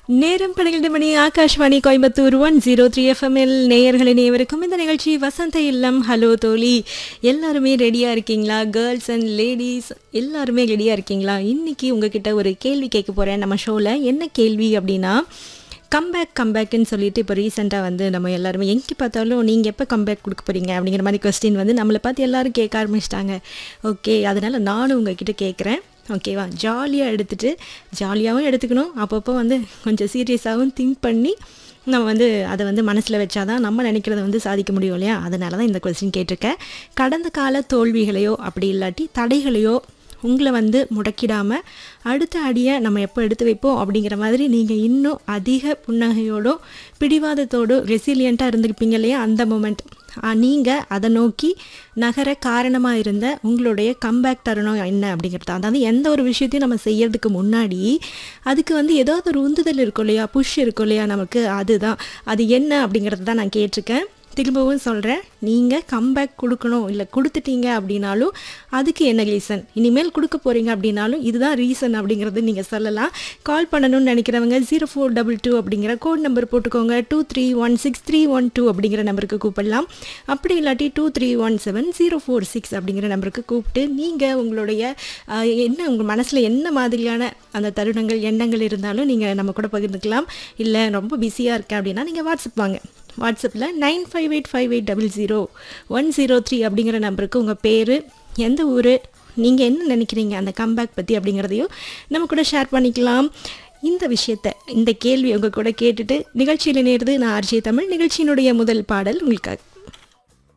நேரம் பன்னிரண்டு மணி Akashvani Coimbatore one zero three எஃப்எம்எல் நேயர்களின் நேயருக்கும் இந்த நிகழ்ச்சி வசந்த இல்லம் ஹலோ தோழி எல்லாருமே ரெடியாக இருக்கீங்களா கேர்ள்ஸ் அண்ட் லேடிஸ் எல்லாருமே ரெடியாக இருக்கீங்களா இன்னைக்கு உங்ககிட்ட ஒரு கேள்வி கேட்க போகிறேன் நம்ம ஷோவில் என்ன கேள்வி அப்படின்னா கம்பேக் கம்பேக்குன்னு சொல்லிட்டு இப்போ ரீசெண்டாக வந்து நம்ம எல்லாருமே எங்கே பார்த்தாலும் நீங்கள் எப்போ கம்பேக் கொடுக்க போகிறீங்க அப்படிங்கிற மாதிரி கொஸ்டின் வந்து நம்மளை பார்த்து எல்லாரும் கேட்க ஆரம்பிச்சிட்டாங்க ஓகே அதனால் நானும் உங்ககிட்ட கேட்குறேன் ஓகேவா ஜாலியாக எடுத்துகிட்டு ஜாலியாகவும் எடுத்துக்கணும் அப்பப்போ வந்து கொஞ்சம் சீரியஸாகவும் திங்க் பண்ணி நம்ம வந்து அதை வந்து மனசில் வச்சாதான் நம்ம நினைக்கிறத வந்து சாதிக்க முடியும் இல்லையா அதனால தான் இந்த கொஸ்டின் கேட்டிருக்கேன் கடந்த கால தோல்விகளையோ அப்படி இல்லாட்டி தடைகளையோ உங்களை வந்து முடக்கிடாமல் அடுத்த அடியை நம்ம எப்போ எடுத்து வைப்போம் அப்படிங்கிற மாதிரி நீங்கள் இன்னும் அதிக புன்னகையோடோ பிடிவாதத்தோடோ ரெசிலியண்ட்டாக இருந்திருப்பீங்க இல்லையா அந்த மூமெண்ட் நீங்கள் அதை நோக்கி நகர காரணமாக இருந்த உங்களுடைய கம்பேக் தருணம் என்ன அப்படிங்கிறது அதாவது எந்த ஒரு விஷயத்தையும் நம்ம செய்யறதுக்கு முன்னாடி அதுக்கு வந்து ஏதாவது ஒரு உந்துதல் இருக்கும் இல்லையா புஷ் இருக்கும் இல்லையா நமக்கு அதுதான் அது என்ன அப்படிங்கிறது தான் நான் கேட்டிருக்கேன் திரும்பவும் சொல்கிறேன் நீங்கள் கம்பேக் கொடுக்கணும் இல்லை கொடுத்துட்டீங்க அப்படின்னாலும் அதுக்கு என்ன ரீசன் இனிமேல் கொடுக்க போகிறீங்க அப்படின்னாலும் இதுதான் ரீசன் அப்படிங்கிறது நீங்கள் சொல்லலாம் கால் பண்ணணும்னு நினைக்கிறவங்க ஜீரோ ஃபோர் டபுள் டூ அப்படிங்கிற கோட் நம்பர் போட்டுக்கோங்க two three one six three one two அப்படிங்கிற நம்பருக்கு கூப்பிடலாம் அப்படி இல்லாட்டி two three one seven zero four six அப்படிங்கிற நம்பருக்கு கூப்பிட்டு நீங்கள் உங்களுடைய ஆஹ், என்ன உங்கள் மனசில் என்ன மாதிரியான அந்த தருணங்கள் எண்ணங்கள் இருந்தாலும் நீங்கள் நம்ம கூட பகிர்ந்துக்கலாம் இல்லை ரொம்ப பிஸியாக இருக்கேன் அப்படின்னா நீங்கள் வாட்ஸ்அப் வாங்க வாட்ஸ்அப்பில் nine five eight five eight double zero one zero three அப்படிங்கிற நம்பருக்கு உங்கள் பேர் எந்த ஊர் நீங்கள் என்ன நினைக்கிறீங்க அந்த கம்பேக் பற்றி அப்படிங்கிறதையும் நம்ம கூட ஷேர் பண்ணிக்கலாம் இந்த விஷயத்த இந்த கேள்வி உங்கள் கூட கேட்டுட்டு நிகழ்ச்சியில் நேருது நான் ஆர்ஜே தமிழ் நிகழ்ச்சியினுடைய முதல் பாடல் உங்களுக்காக